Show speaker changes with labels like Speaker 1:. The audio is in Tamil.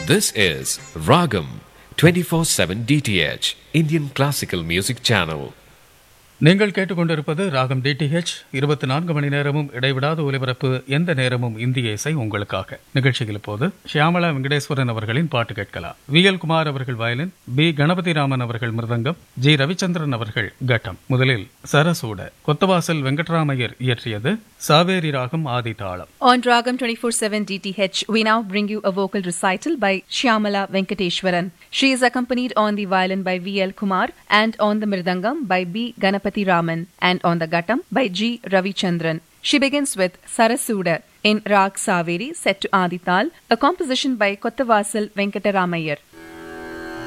Speaker 1: This is Ragam 24/7 DTH Indian Classical Music Channel.
Speaker 2: நீங்கள் கேட்டுக்கொண்டிருப்பது ராகம் டிடிஹெச் இருபத்தி நான்கு மணி நேரமும் இடைவிடாத ஒலிபரப்பு எந்த நேரமும் இந்திய இசை உங்களுக்காக நிகழ்ச்சியில் இப்போது ஷியாமலா வெங்கடேஸ்வரன் அவர்களின் பாட்டு கேட்கலாம் வி எல் குமார் அவர்கள் வயலின் பி கணபதி ராமன் அவர்கள் மிருதங்கம் ஜி ரவிச்சந்திரன் அவர்கள் கட்டம் முதலில் சரசூட கொத்தவாசல் வெங்கட்ராமையர் இயற்றியது சாவேரி ராகம் ஆதி தாளம்
Speaker 3: On Dragam 24-7 DTH, we now bring you a vocal recital by Shyamala Venkateshwaran. She is accompanied on the violin by V.L. Kumar and on the mridangam by B. Ganapati Raman and on the ghattam by G. Ravichandran. She begins with Sarasuda in Rag Saveri set to Adital, a composition by Kottavasal Venkataramayar.